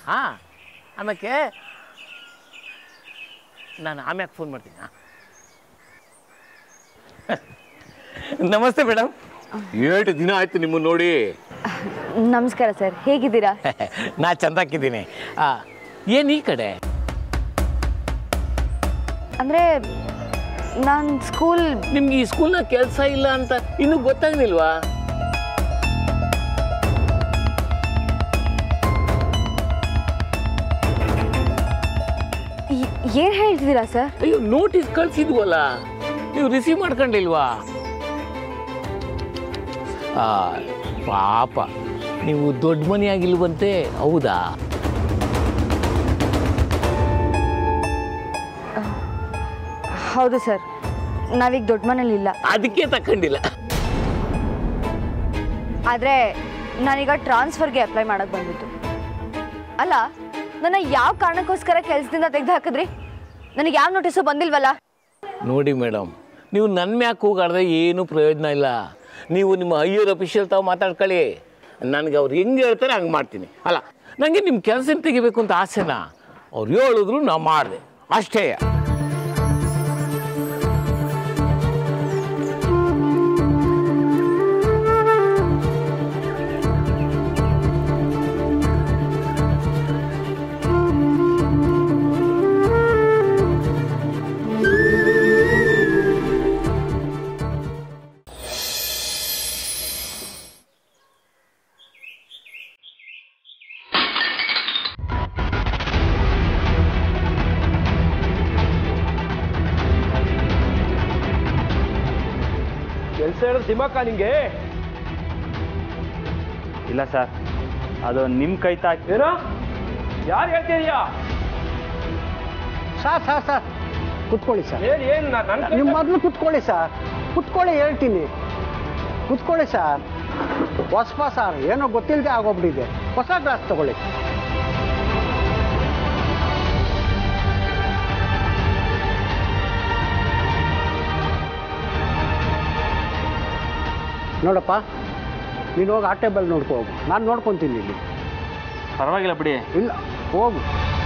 ಹಾಂ ಆಮೇಲೆ ನಾನು ಆಮ್ಯಾಗ ಫೋನ್ ಮಾಡ್ತೀನಿ ಹಾಂ ನಮಸ್ತೆ ಮೇಡಮ್ ಏಟು ದಿನ ಆಯ್ತು ನಿಮ್ಮನ್ನು ನೋಡಿ ನಮಸ್ಕಾರ ಸರ್ ಹೇಗಿದ್ದೀರಾ ನಾ ಚಂದಾಕಿದ್ದೀನಿ ಏನು ಈ ಕಡೆ ಅಂದರೆ ನಾನು ಸ್ಕೂಲ್ ನಿಮ್ಗೆ ಈ ಸ್ಕೂಲ್ನ ಕೆಲಸ ಇಲ್ಲ ಅಂತ ಇನ್ನೂ ಗೊತ್ತಾಗ್ಲಿಲ್ವಾ ಏನು ಹೇಳ್ತಿದ್ದೀರಾ ಸರ್ ಅಯ್ಯೋ ನೋಟಿಸ್ ಕಳ್ಸಿದ್ವಲ್ಲ ನೀವು ರಿಸೀವ್ ಮಾಡ್ಕೊಂಡಿಲ್ವಾ ಆ, ಪಾಪ ನೀವು ದೊಡ್ಡ ಮನೆಯಾಗಿಲ್ವಂತೆ ಹೌದಾ ಹೌದು ಸರ್ ನಾವೀಗ ದೊಡ್ಡ ಮನೇಲಿ ಇಲ್ಲ ಅದಕ್ಕೆ ತಕೊಂಡಿಲ್ಲ ಆದರೆ ನಾನೀಗ ಟ್ರಾನ್ಸ್ಫರ್ಗೆ ಅಪ್ಲೈ ಮಾಡಕ್ಕೆ ಬಂದಿದ್ದು ಅಲ್ಲ ನನ್ನ ಯಾವ ಕಾರಣಕ್ಕೋಸ್ಕರ ಕೆಲಸದಿಂದ ತೆಗೆದು ಹಾಕಿದ್ರಿ ನನಗೆ ಯಾವ ನೋಟಿಸು ಬಂದಿಲ್ವಲ್ಲ ನೋಡಿ ಮೇಡಮ್ ನೀವು ನನ್ನ ಮ್ಯಾಕ್ ಹೋಗಾಡ್ದೆ ಏನೂ ಪ್ರಯೋಜನ ಇಲ್ಲ ನೀವು ನಿಮ್ಮ ಹೈಯರ್ ಅಫಿಷಿಯಲ್ ತಾವು ಮಾತಾಡ್ಕೊಳ್ಳಿ ನನಗೆ ಅವ್ರು ಹೆಂಗೆ ಹೇಳ್ತಾರೆ ಹಂಗೆ ಮಾಡ್ತೀನಿ ಅಲ್ಲ ನನಗೆ ನಿಮ್ಮ ಕೆಲಸ ತೆಗಿಬೇಕು ಅಂತ ಆಸೆನಾ ಅವ್ರು ಹೇಳಿದ್ರು ನಾ ಮಾಡಿದೆ ಅಷ್ಟೇ ಕೆಲಸ ಹೇಳಿದ್ರೆ ದಿಮಾಕ ನಿಂಗೆ ಇಲ್ಲ ಸರ್ ಅದು ನಿಮ್ಮ ಕೈ ತಾಕಿ ಏನೋ ಯಾರು ಹೇಳ್ತಿದೀಯಾ ಸರ್ ಸರ್ ಸರ್ ಕುತ್ಕೊಳ್ಳಿ ಸರ್ ಏನ್ ಏನ್ ನಾ- ನನ್ ಕೈ ನೀವು ಮೊದಲು ಕುತ್ಕೊಳ್ಳಿ ಸರ್ ಕುತ್ಕೊಳ್ಳಿ ಹೇಳ್ತೀನಿ ಕುತ್ಕೊಳ್ಳಿ ಸರ್ ಹೊಸ್ಪ ಸರ್ ಏನೋ ಗೊತ್ತಿಲ್ಲದೆ ಆಗೋಗ್ಬಿಟ್ಟಿದೆ ಹೊಸ ಗ್ಲಾಸ್ ತಗೊಳ್ಳಿ ನೋಡಪ್ಪ ನೀನು ಹೋಗಿ ಆ ಟೇಬಲ್ ನೋಡ್ಕೊ ಹೋಗು ನಾನು ನೋಡ್ಕೊತೀನಿ ಇಲ್ಲಿ ಪರವಾಗಿಲ್ಲ ಬಿಡಿ ಇಲ್ಲ ಹೋಗು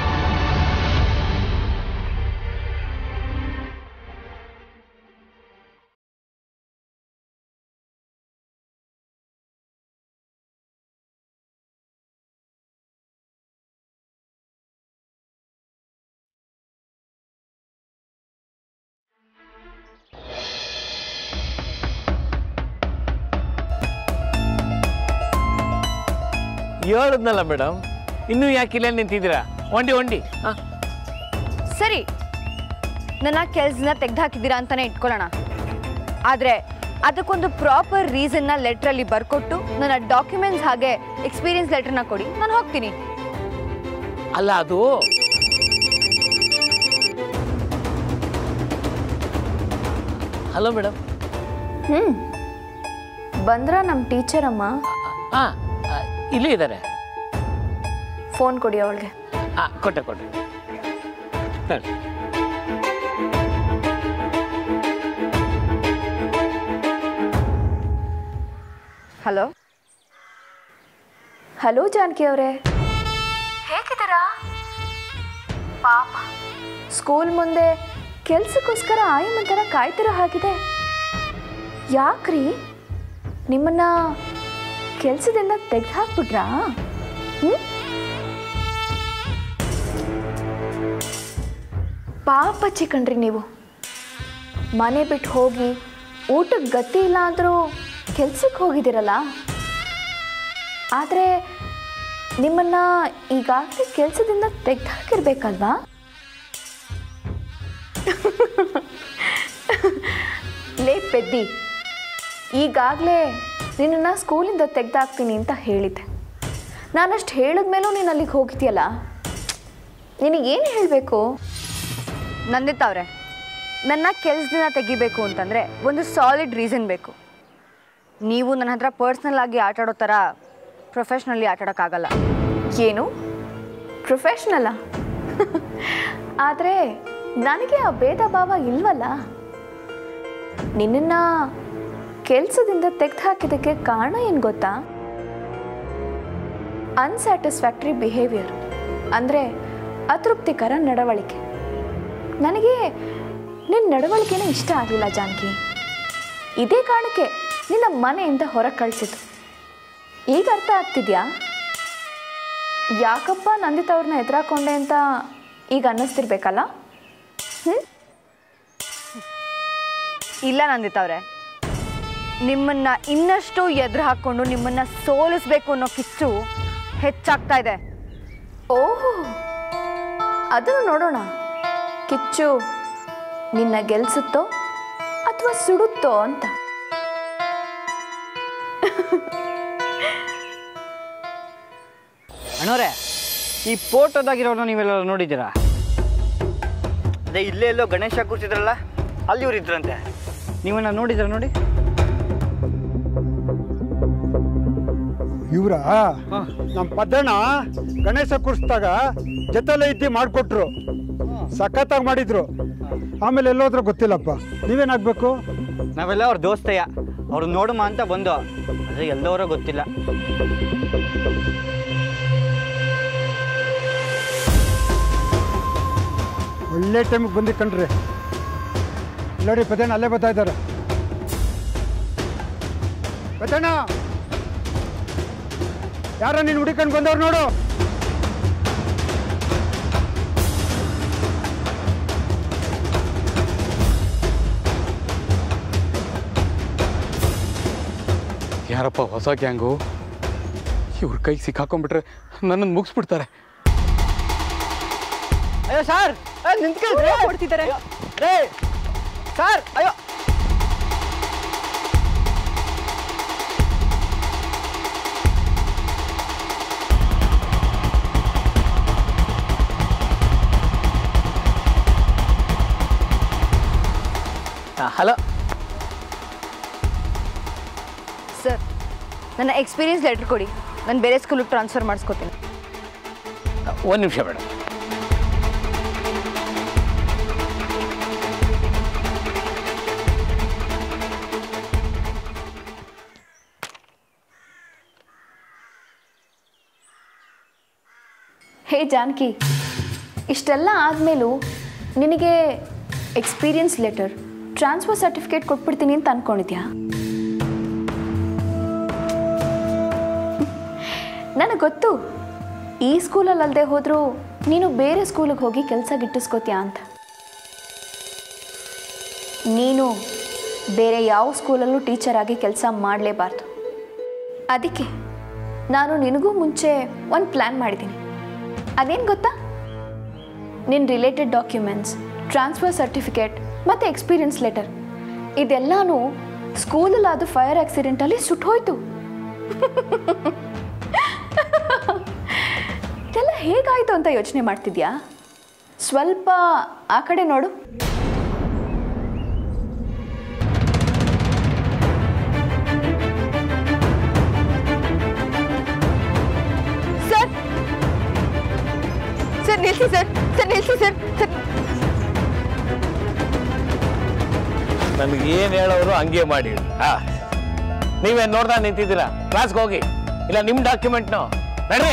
ಹೇಳಿದ್ನಲ್ಲ ಮೇಡಮ್ ಇನ್ನೂ ಯಾಕೆ ಇಲ್ಲೇ ನಿಂತಿದ್ದೀರಾ ಒಂಡಿ ಒಂಡಿ ಹಾಂ ಸರಿ ನನ್ನ ಕೆಲಸದಿಂದ ತೆಗೆದು ಹಾಕಿದ್ದೀರಾ ಅಂತಲೇ ಇಟ್ಕೊಳ್ಳೋಣ ಆದರೆ ಅದಕ್ಕೊಂದು ಪ್ರಾಪರ್ ರೀಸನ್ನ ಲೆಟ್ರಲ್ಲಿ ಬರ್ಕೊಟ್ಟು ನನ್ನ ಡಾಕ್ಯುಮೆಂಟ್ಸ್ ಹಾಗೆ ಎಕ್ಸ್ಪೀರಿಯನ್ಸ್ ಲೆಟ್ರನ್ನ ಕೊಡಿ ನಾನು ಹೋಗ್ತೀನಿ ಅಲ್ಲ ಅದು ಹಲೋ ಮೇಡಮ್ ಹ್ಞೂ ಬಂದ್ರ ನಮ್ಮ ಟೀಚರ್ ಅಮ್ಮ ಹಾಂ ಇಲ್ಲೇ ಇದ್ದಾರೆ ಫೋನ್ ಕೊಡಿ ಅವಳಿಗೆ ಹಾಂ ಕೊಟ್ಟೆ ಕೊಟ್ಟೆ ಸರಿ ಹಲೋ ಹಲೋ ಜಾನಕಿ ಅವರೇ ಹೇಗಿದ್ದೀರಾ ಪಾಪ ಸ್ಕೂಲ್ ಮುಂದೆ ಕೆಲ್ಸಕ್ಕೋಸ್ಕರ ಆಯಮ್ಮನ ಥರ ಕಾಯ್ತಿರೋ ಹಾಗಿದೆ ಯಾಕ್ರಿ ನಿಮ್ಮನ್ನ ಕೆಲಸದಿಂದ ತೆಗೆದು ಹಾಕ್ಬಿಟ್ರಾ ಹ್ಞೂ ಪಾಪ ಚಿಕಣ್ರಿ ನೀವು ಮನೆ ಬಿಟ್ಟು ಹೋಗಿ ಊಟಕ್ಕೆ ಗತಿ ಇಲ್ಲ ಅಂದರೂ ಕೆಲ್ಸಕ್ಕೆ ಹೋಗಿದ್ದೀರಲ್ಲ ಆದರೆ ನಿಮ್ಮನ್ನ ಈಗಾಗಲೇ ಕೆಲಸದಿಂದ ತೆಗೆದು ಹಾಕಿರ್ಬೇಕಲ್ವಾ ಲೇ ಪೆದ್ದಿ ಈಗಾಗಲೇ ನಿನ್ನನ್ನು ಸ್ಕೂಲಿಂದ ತೆಗೆದಾಕ್ತೀನಿ ಅಂತ ಹೇಳಿದ್ದೆ ನಾನಷ್ಟು ಹೇಳಿದ್ಮೇಲೂ ನೀನು ಅಲ್ಲಿಗೆ ಹೋಗಿದ್ಯಲ್ಲ ನಿನಗೇನು ಹೇಳಬೇಕು ನಂದಿತ್ ಅವ್ರೆ ನನ್ನ ಕೆಲಸದಿಂದ ತೆಗಿಬೇಕು ಅಂತಂದರೆ ಒಂದು ಸಾಲಿಡ್ ರೀಸನ್ ಬೇಕು ನೀವು ನನ್ನ ಹತ್ರ ಪರ್ಸ್ನಲ್ ಆಗಿ ಆಟ ಆಡೋ ಥರ ಪ್ರೊಫೆಷ್ನಲ್ಲಿ ಆಟ ಆಡೋಕ್ಕಾಗಲ್ಲ ಏನು ಪ್ರೊಫೆಷ್ನಲ್ಲ ಆದರೆ ನನಗೆ ಆ ಭೇದ ಭಾವ ಇಲ್ವಲ್ಲ ನಿನ್ನನ್ನು ಕೆಲಸದಿಂದ ತೆಗೆದು ಹಾಕಿದ್ದಕ್ಕೆ ಕಾರಣ ಏನು ಗೊತ್ತಾ ಅನ್ಸ್ಯಾಟಿಸ್ಫ್ಯಾಕ್ಟ್ರಿ ಬಿಹೇವಿಯರ್ ಅಂದರೆ ಅತೃಪ್ತಿಕರ ನಡವಳಿಕೆ ನನಗೆ ನಿನ್ನ ನಡವಳಿಕೆನೇ ಇಷ್ಟ ಆಗಲಿಲ್ಲ ಜಾನಕಿ ಇದೇ ಕಾರಣಕ್ಕೆ ನಿನ್ನ ಮನೆಯಿಂದ ಹೊರಗೆ ಕಳಿಸಿತು ಈಗ ಅರ್ಥ ಆಗ್ತಿದ್ಯಾ ಯಾಕಪ್ಪ ನಂದಿತ್ ಅವ್ರನ್ನ ಎದುರಾಕೊಂಡೆ ಅಂತ ಈಗ ಅನ್ನಿಸ್ತಿರ್ಬೇಕಲ್ಲ ಹ್ಞೂ ಇಲ್ಲ ನಂದಿತವ್ರೆ ನಿಮ್ಮನ್ನ ಇನ್ನಷ್ಟು ಎದುರು ಹಾಕ್ಕೊಂಡು ನಿಮ್ಮನ್ನ ಸೋಲಿಸ್ಬೇಕು ಅನ್ನೋ ಕಿಚ್ಚು ಹೆಚ್ಚಾಗ್ತಾ ಇದೆ ಓಹೋ ಅದನ್ನು ನೋಡೋಣ ಕಿಚ್ಚು ನಿನ್ನ ಗೆಲ್ಸುತ್ತೋ ಅಥವಾ ಸುಡುತ್ತೋ ಅಂತ ಅಣ್ಣವ್ರೆ ಈ ಫೋಟೋದಾಗಿರೋನ ನೀವೆಲ್ಲ ನೋಡಿದ್ದೀರಾ ಅದೇ ಇಲ್ಲೇ ಎಲ್ಲೋ ಗಣೇಶ ಕೂರ್ತಿದ್ರಲ್ಲ ಅಲ್ಲಿ ಇವ್ರು ಇದ್ರಂತೆ ನೀವನ್ನ ನೋಡಿದ್ರ ನೋಡಿ ಇವ್ರ ನಮ್ಮ ಪದ್ದಣ್ಣ ಗಣೇಶ ಕೂರಿಸಿದಾಗ ಜೊತೆಲೆ ಇದ್ದು ಮಾಡಿಕೊಟ್ರು ಸಖತ್ತಾಗಿ ಮಾಡಿದ್ರು ಆಮೇಲೆ ಎಲ್ಲೋದ್ರ ಗೊತ್ತಿಲ್ಲಪ್ಪ ನೀವೇನಾಗಬೇಕು ನಾವೆಲ್ಲ ಅವ್ರ ದೋಸ್ತಯ್ಯ ಅವ್ರು ನೋಡುಮ ಅಂತ ಬಂದು ಅದೇ ಎಲ್ಲವರೋ ಗೊತ್ತಿಲ್ಲ ಒಳ್ಳೆ ಟೈಮಿಗೆ ಬಂದು ಕಣ್ರಿ ನೋಡಿ ಪದ್ದಣ್ಣ ಅಲ್ಲೇ ಬರ್ತಾ ಇದ್ದಾರೆ ಪದ್ದಣ್ಣ ಯಾರ ನೀನು ಹುಡುಕೊಂಡು ಬಂದವ್ರು ನೋಡು ಯಾರಪ್ಪ ಹೊಸ ಗ್ಯಾಂಗು ಇವ್ರ ಕೈಗೆ ಸಿಕ್ಕಾಕೊಂಡ್ಬಿಟ್ರೆ ನನ್ನನ್ನು ಮುಗಿಸ್ಬಿಡ್ತಾರೆ ಅಯ್ಯೋ ಸರ್ ನಿಂತ್ಕೊಳ್ರಿ ಕೊಡ್ತಿದ್ದಾರೆ ರೇ ಸರ್ ಅಯ್ಯೋ ಹಲೋ ಸರ್ ನನ್ನ ಎಕ್ಸ್ಪೀರಿಯನ್ಸ್ ಲೆಟ್ರ್ ಕೊಡಿ ನಾನು ಬೇರೆ ಸ್ಕೂಲಿಗೆ ಟ್ರಾನ್ಸ್ಫರ್ ಮಾಡಿಸ್ಕೊತೀನಿ ಒಂದು ನಿಮಿಷ ಮೇಡಮ್ ಹೇ ಜಾನಕಿ ಇಷ್ಟೆಲ್ಲ ಆದಮೇಲೂ ನಿನಗೆ ಎಕ್ಸ್ಪೀರಿಯನ್ಸ್ ಲೆಟರ್ ಟ್ರಾನ್ಸ್ಫರ್ ಸರ್ಟಿಫಿಕೇಟ್ ಕೊಟ್ಬಿಡ್ತೀನಿ ಅಂತ ಅಂದ್ಕೊಂಡಿದ್ಯಾ ನನಗೆ ಗೊತ್ತು ಈ ಸ್ಕೂಲಲ್ಲಿ ಅಲ್ಲದೆ ಹೋದರೂ ನೀನು ಬೇರೆ ಸ್ಕೂಲಿಗೆ ಹೋಗಿ ಕೆಲಸ ಗಿಟ್ಟಿಸ್ಕೋತೀಯಾ ಅಂತ ನೀನು ಬೇರೆ ಯಾವ ಸ್ಕೂಲಲ್ಲೂ ಟೀಚರ್ ಆಗಿ ಕೆಲಸ ಮಾಡಲೇಬಾರ್ದು ಅದಕ್ಕೆ ನಾನು ನಿನಗೂ ಮುಂಚೆ ಒಂದು ಪ್ಲ್ಯಾನ್ ಮಾಡಿದ್ದೀನಿ ಅದೇನು ಗೊತ್ತಾ ನಿನ್ನ ರಿಲೇಟೆಡ್ ಡಾಕ್ಯುಮೆಂಟ್ಸ್ ಟ್ರಾನ್ಸ್ಫರ್ ಸರ್ಟಿಫಿಕೇಟ್ ಮತ್ತು ಎಕ್ಸ್ಪೀರಿಯನ್ಸ್ ಲೆಟರ್ ಇದೆಲ್ಲನೂ ಸ್ಕೂಲಲ್ಲಿ ಅದು ಫೈರ್ ಆಕ್ಸಿಡೆಂಟಲ್ಲಿ ಸುಟ್ಟೋಯ್ತು ಇದೆಲ್ಲ ಹೇಗಾಯಿತು ಅಂತ ಯೋಚನೆ ಮಾಡ್ತಿದ್ಯಾ ಸ್ವಲ್ಪ ಆ ಕಡೆ ನೋಡು ಸರ್ ಸರ್ ನಿಲ್ಸಿ ಸರ್ ಸರ್ ನಿಲ್ಸಿ ಸರ್ ಸರ್ ನನಗೆ ಏನು ಹೇಳೋರು ಹಂಗೆ ಮಾಡಿ ಹಾ ನೀವೇ ನೋಡ್ದಾ ನಿಂತಿದ್ದೀರಾ ಕ್ಲಾಸ್ಗೆ ಹೋಗಿ ಇಲ್ಲ ನಿಮ್ಮ ಡಾಕ್ಯುಮೆಂಟ್ನು ನಡ್ರಿ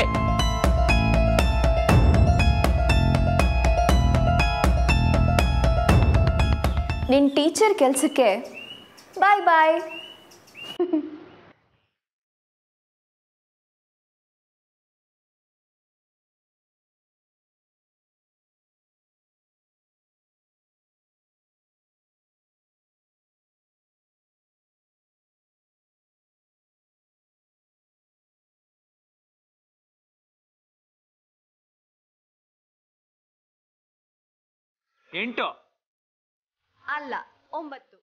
ನಿನ್ನ ಟೀಚರ್ ಕೆಲಸಕ್ಕೆ ಬಾಯ್ ಬಾಯ್ ಎಂಟು ಅಲ್ಲ ಒಂಬತ್ತು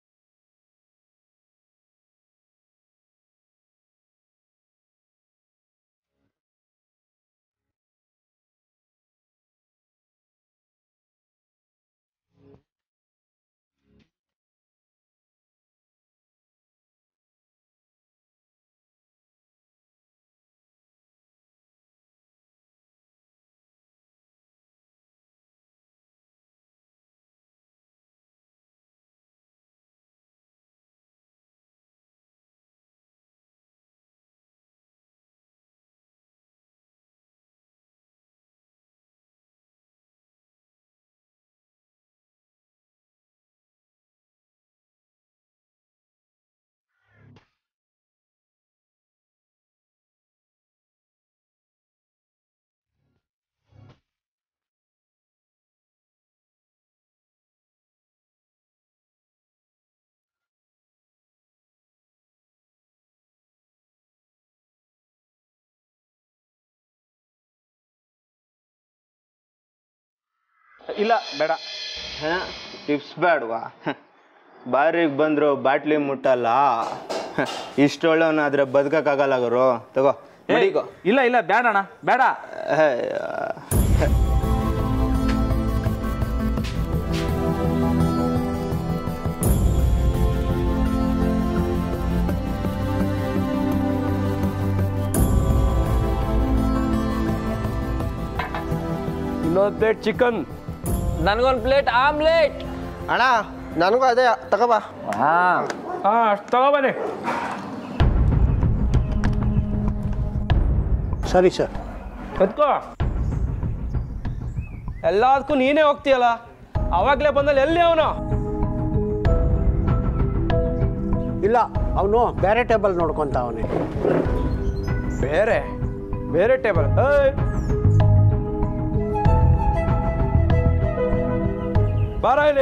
ಇಲ್ಲ ಬೇಡ ಟಿಪ್ಸ್ ಬೇಡವಾ ಬಾರಿಗೆ ಬಂದರು ಬಾಟ್ಲಿ ಮುಟ್ಟಲ್ಲ ಇಷ್ಟೊಳ್ಳೆವನಾದ್ರೆ ಬದುಕಕ್ಕಾಗಲ್ಲ ಗುರು ತಗೋ ಏ, ಮಡಿಕೋ ಇಲ್ಲ ಇಲ್ಲ ಬೇಡ ಅಣ್ಣ ಬೇಡ ಇನ್ನೊಂದು ಪ್ಲೇಟ್ ಚಿಕನ್ ನನಗೊಂದು ಪ್ಲೇಟ್ ಆಮ್ಲೆಟ್ ಅಣ್ಣ ನನಗೂ ಅದೇ ತಗೋಬಾ ಹಾಂ ಹಾಂ ಅಷ್ಟು ತಗೋಬನ್ನಿ ಸರಿ ಸರ್ ಎತ್ಕೋ ಎಲ್ಲದಕ್ಕೂ ನೀನೇ ಹೋಗ್ತೀಯಲ್ಲ ಅವಾಗಲೇ ಬಂದಲ್ಲಿ ಎಲ್ಲಿ ಅವನು ಇಲ್ಲ ಅವನು ಬೇರೆ ಟೇಬಲ್ ನೋಡ್ಕೊಂತ ಅವನೇ ಬೇರೆ ಬೇರೆ ಟೇಬಲ್ ಏಯ್ ಬಾರ ಇಲ್ಲಿ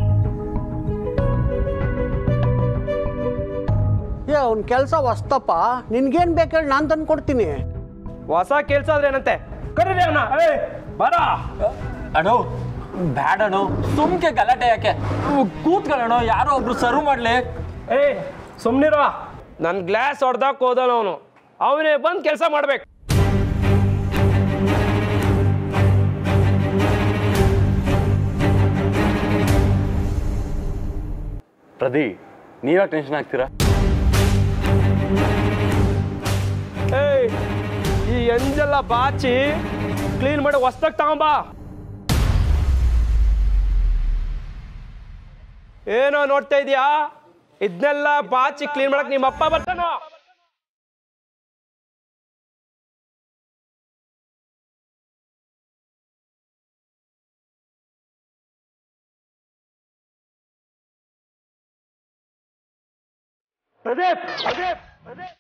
ಏ ಅವ್ನ ಕೆಲಸ ಹೊಸ್ತಪ್ಪ ನಿನ್ಗೇನು ಬೇಕು ನಾನು ತಂದು ಕೊಡ್ತೀನಿ ಹೊಸ ಕೆಲ್ಸ ಆದ್ರೆ ಏನಂತೆ ಕರೀರಿ ಅವನ ಏಯ್ ಬಾರ ಅಣ್ಣು ಬ್ಯಾಡ ಅಣ್ಣು ಸುಮ್ಕೆ ಗಲಾಟೆ ಯಾಕೆ ಕೂತ್ಕೊಳ್ಳೋಣ ಯಾರೋ ಒಬ್ರು ಸರ್ವ್ ಮಾಡ್ಲಿ ಏಯ್ ಸುಮ್ನಿರೋ ನನ್ನ ಗ್ಲಾಸ್ ಹೊಡ್ದಾಕ್ ಹೋದನ ಅವನು ಅವನೇ ಬಂದು ಕೆಲಸ ಮಾಡ್ಬೇಕು ಪ್ರದಿ ನೀವ್ಯಾಕೆ ಟೆನ್ಷನ್ ಆಗ್ತೀರಾ ಏಯ್ ಈ ಎಂಜೆಲ್ಲ ಬಾಚಿ ಕ್ಲೀನ್ ಮಾಡಿ ಹೊಸ್ದಾಗ್ ತಗೊಂಬಾ ಏನೋ ನೋಡ್ತಾ ಇದೀಯಾ ಇದನ್ನೆಲ್ಲ ಬಾಚಿ ಕ್ಲೀನ್ ಮಾಡಕ್ ನಿಮ್ಮ ಅಪ್ಪ ಬರ್ತಾನೋ ಪ್ರದೀಪ್ ಪ್ರದೀಪ್ ಪ್ರದೀಪ್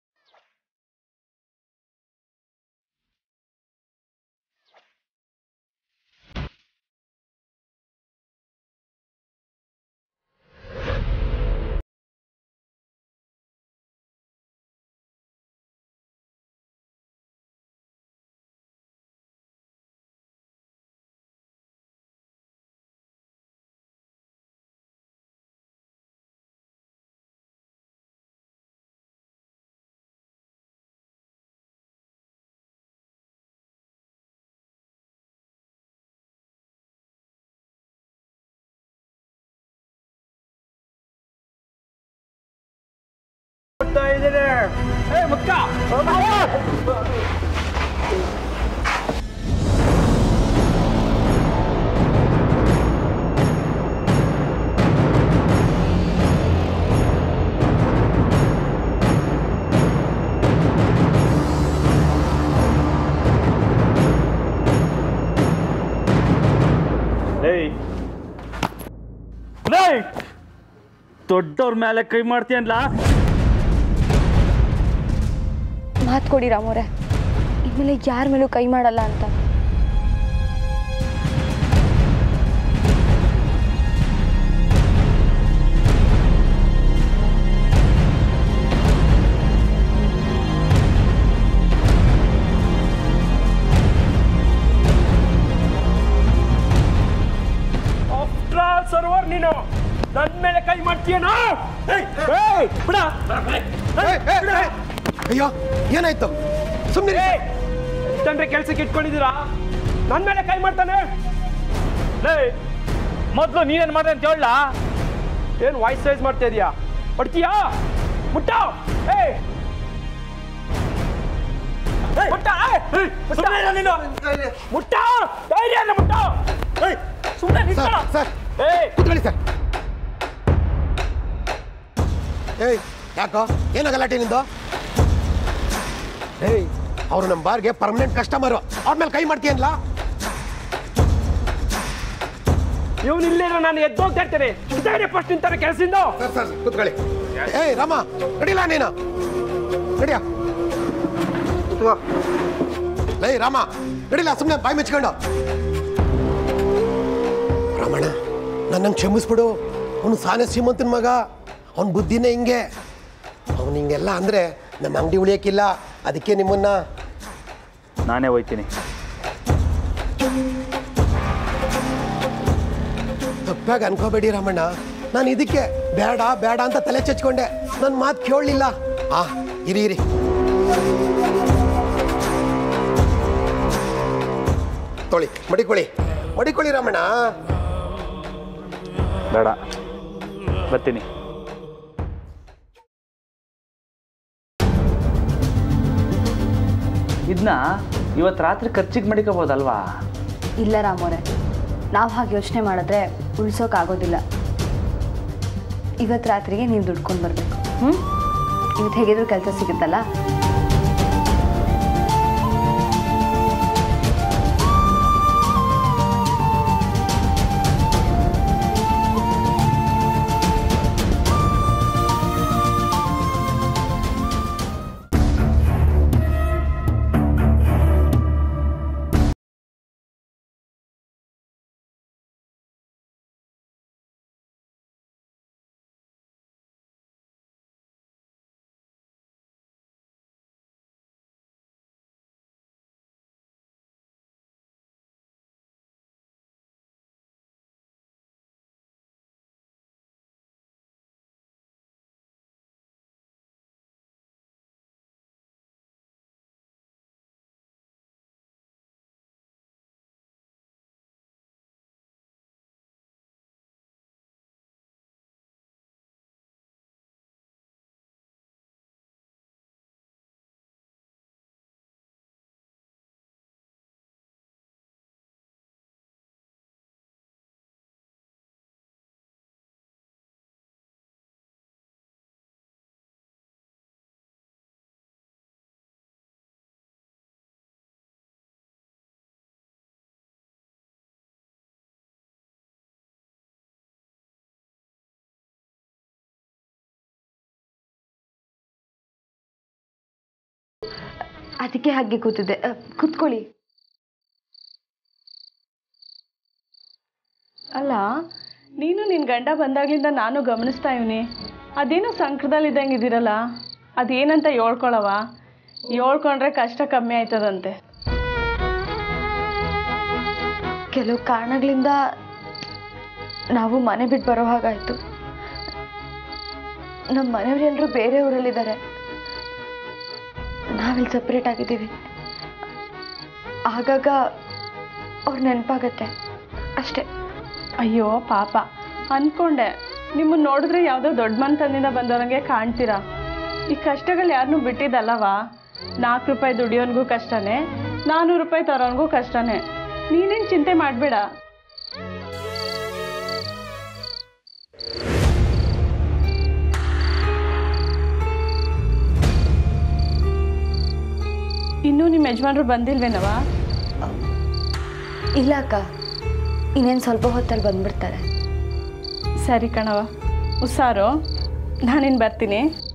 ನೋಡ್ತಾ ಇದ್ದೀನಿ ಏ ಮುಕ್ಕ ಏಯ್ ಏಯ್! ದೊಡ್ಡವ್ರ ಮೇಲೆ ಕೈ ಮಾಡ್ತೀಯನ್ಲ ಮಾತು ಕೊಡಿ ರಾಮೋರೆ ಇನ್ಮೇಲೆ ಯಾರ ಮೇಲೂ ಕೈ ಮಾಡಲ್ಲ ಅಂತ ಆಫ್ಟರ್ ಆಲ್ ಸರ್ವರ್ ನೀನು ನನ್ನ ಮೇಲೆ ಕೈ ಮಾಡ್ತೀಯನೋ ಏಯ್, ಏಯ್, ಬಿಡ ಅಯ್ಯೋ ಏನಾಯ್ತು ಸುಮ್ಮನೆ ತಂದ್ರೆ ಕೆಲ್ಸಕ್ಕೆ ಇಟ್ಕೊಂಡಿದ್ದೀರಾ ನನ್ನ ಮೇಲೆ ಕೈ ಮಾಡ್ತಾನೆ ಲೇ ಮೊದಲು ನೀನೇನ್ ಮಾಡ್ದೆ ಅಂತ ಹೇಳ ಏನ್ ವಾಯ್ಸ್ ರೈಸ್ ಮಾಡ್ತಾ ಇದೀಯಾ ಹೊಡ್ತೀಯಾ ಮುಟ್ಟ ಏಯ್ ಏಯ್, ಮುಟ್ಟ ಏಯ್, ಏಯ್, ಮುಟ್ಟ. ಮುಟ್ಟ ಧೈರ್ಯ ಇಲ್ಲ ಮುಟ್ಟ ಏಯ್, ಸುಮ್ನೆ ನಿಂತ್ಕೊಳ್ಳೋ. ಸರ್ ಏಯ್ ಕೂತ್ಕೊಳ್ಳಿ ಸರ್ ಏಯ್ ಯಾಕೋ ಏನೋ ಗಲಾಟೆ ನಿಂದು ಏಯ್ ಅವರು ನಮ್ಮ ಬಾರ್ಗೆ ಪರ್ಮನೆಂಟ್ ಕಸ್ಟಮರು ಅವ್ರ ಮೇಲೆ ಕೈ ಮಾಡ್ತೀಯನ್ಲ ಇವನು ಇಲ್ಲೇ ನಾನು ಎದ್ದೋಗ್ತಾ ಇರ್ತೇನೆ ಇದ್ದಾರೆ ಫಸ್ಟ್ ನಿಂತಾರೆ ಕೆಲಸದಿಂದ ಸರ್ ಸರ್ ಕೂತ್ಕೊಳ್ಳಿ ಏಯ್ ರಾಮ ನಡಿಲ್ಲ ನೀನು ನಡಿಯ ಲೈ ರಾಮ ನಡಿಲ್ಲ ಸುಮ್ಮನೆ ಬಾಯಿ ಮುಚ್ಕೊಂಡು ರಮಣ ನನ್ನನ್ನು ಕ್ಷಮಿಸ್ಬಿಡು ಅವನು ಸಾನೆ ಶ್ರೀಮಂತನ ಮಗ ಅವನ ಬುದ್ಧಿನೇ ಹಿಂಗೆ ಅವನು ಹಿಂಗೆಲ್ಲ ಅಂದರೆ ನಮ್ಮ ಅಂಗಡಿ ಉಳಿಯೋಕ್ಕಿಲ್ಲ ಅದಕ್ಕೆ ನಿಮ್ಮನ್ನ ನಾನೇ ಹೋಯ್ತೀನಿ ತಪ್ಪಾಗಿ ಅನ್ಕೋಬೇಡಿ ರಾಮಣ್ಣ ನಾನು ಇದಕ್ಕೆ ಬೇಡ ಬೇಡ ಅಂತ ತಲೆ ಚಚ್ಕೊಂಡೆ ನನ್ನ ಮಾತು ಕೇಳಲಿಲ್ಲ ಆ ಇರಿ ಇರಿ ತೊಳಿ ಮಡಿಕೊಳ್ಳಿ ಮಡಿಕೊಳ್ಳಿ ರಾಮಣ್ಣ ಬೇಡ ಬರ್ತೀನಿ ಇದನ್ನ ಇವತ್ತು ರಾತ್ರಿ ಖರ್ಚಿಗೆ ಮಡಿಕೋಬೋದಲ್ವಾ ಇಲ್ಲ ರಾಮೋರೆ ನಾವು ಹಾಗೆ ಯೋಚನೆ ಮಾಡಿದ್ರೆ ಉಳ್ಸೋಕ್ಕಾಗೋದಿಲ್ಲ ಇವತ್ತು ರಾತ್ರಿಗೆ ನೀವು ದುಡ್ಕೊಂಡು ಬರಬೇಕು ಹ್ಞೂ ಇವತ್ತು ಹೇಗಿದ್ರು ಕೆಲಸ ಸಿಗುತ್ತಲ್ಲ ಅದಕ್ಕೆ ಹಾಗೆ ಕೂತಿದ್ದೆ ಅ, ಕೂತ್ಕೊಳ್ಳಿ ಅಲ್ಲ ನೀನು ನಿನ್ನ ಗಂಡ ಬಂದಾಗ್ಲಿಂದ ನಾನು ಗಮನಿಸ್ತಾ ಇವನಿ ಅದೇನೋ ಸಂಕಟದಲ್ಲಿದ್ದಂಗೆ ಇದ್ದೀರಲ್ಲ ಅದೇನಂತ ಹೇಳ್ಕೊಳವ ಹೇಳ್ಕೊಂಡ್ರೆ ಕಷ್ಟ ಕಮ್ಮಿ ಆಯ್ತದಂತೆ ಕೆಲವು ಕಾರಣಗಳಿಂದ ನಾವು ಮನೆ ಬಿಟ್ಟು ಬರೋ ಹಾಗಾಯಿತು ನಮ್ಮ ಮನೆಯವರೆಲ್ಲರೂ ಬೇರೆ ಊರಲ್ಲಿದ್ದಾರೆ ನಾವಿಲ್ಲಿ ಸಪ್ರೇಟ್ ಆಗಿದ್ದೀವಿ ಆಗಾಗ ಅವ್ರ ನೆನಪಾಗತ್ತೆ ಅಷ್ಟೇ ಅಯ್ಯೋ ಪಾಪ ಅನ್ಕೊಂಡೆ ನಿಮ್ಮನ್ನ ನೋಡಿದ್ರೆ ಯಾವುದೋ ದೊಡ್ಡ ಮನೆತನದಿಂದ ಬಂದವರಂಗೆ ಕಾಣ್ತೀರಾ ಈ ಕಷ್ಟಗಳು ಯಾರನ್ನೂ ಬಿಟ್ಟಿದ್ದಲ್ಲವಾ ನಾಲ್ಕು ರೂಪಾಯಿ ದುಡಿಯೋನ್ಗೂ ಕಷ್ಟನೇ ನಾನ್ನೂರು ರೂಪಾಯಿ ತರೋನ್ಗೂ ಕಷ್ಟನೇ ನೀನೇನು ಚಿಂತೆ ಮಾಡಬೇಡ ಇನ್ನೂ ನಿಮ್ಮ ಯಜಮಾನ್ರು ಬಂದಿಲ್ವೇನವಾ ಇಲ್ಲ ಅಕ್ಕ ಇನ್ನೇನು ಸ್ವಲ್ಪ ಹೊತ್ತಲ್ಲಿ ಬಂದ್ಬಿಡ್ತಾರೆ ಸರಿ ಕಣವ ಹುಷಾರು ನಾನಿನ್ನು ಬರ್ತೀನಿ